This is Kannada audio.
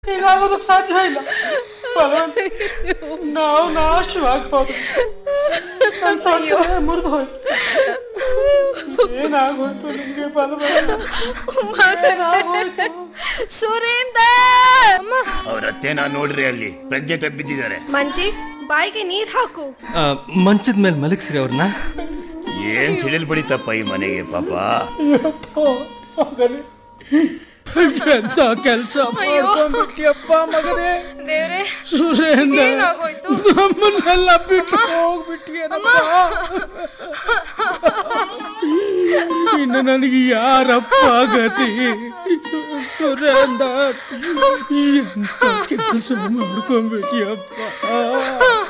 ಹೀಗಾಗೋದಕ್ಕೆ ಸಾಧ್ಯ ಇಲ್ಲ ಭಗವಂತ ನಾವು ನಾಶವಾಗಿ ಹೋದ್ವಿ ನನ್ನ ಸಂಸಾರ ಮುರಿದು ಹೋಯ್ತು ಏನಾಗೋಯ್ತು ನಿಮ್ಗೆ ಭಗವಂತ ಏನಾಗೋಯ್ತು ಸುರೇಂದರ್ ಅವ್ರ ಅತ್ತೆನ ನೋಡ್ರಿ ಅಲ್ಲಿ ಪ್ರಜ್ಞೆ ತಪ್ಪಿದ್ದಾರೆ ಮಂಜಿತ್ ಬಾಯಿಗೆ ನೀರ್ ಹಾಕು ಮಂಚದ ಮೇಲೆ ಮಲಗಿಸ್ರಿ ಅವ್ರನ್ನ ಏನ್ ಸಿಡಿಲ್ ಬಡಿತಪ್ಪ ಈ ಮನೆಗೆ ಪಾಪ ಅಯ್ಯಪ್ಪ ಮಗನೇ ಎಂತ ಕೆಲಸ ಮಾಡ್ಕೊಂಡ್ಬಿಟ್ಟಿಯಪ್ಪ ಮಗನೇ ದೇವ್ರೆ ಸುರೇಂದ್ರ ಏನಾಗೋಯ್ತು? ನಮ್ಮನ್ನೆಲ್ಲ ಬಿಟ್ಟು ಹೋಗ್ಬಿಟ್ಟಿಯನಪ್ಪ ಇನ್ನು ನನಗೆ ಯಾರಪ್ಪ ಗತಿ ಸುರೇಂದ್ರ ಎಂತ ಕೆಲಸ ಮಾಡ್ಕೊಂಡ್ಬಿಟ್ಟಿಯಪ್ಪ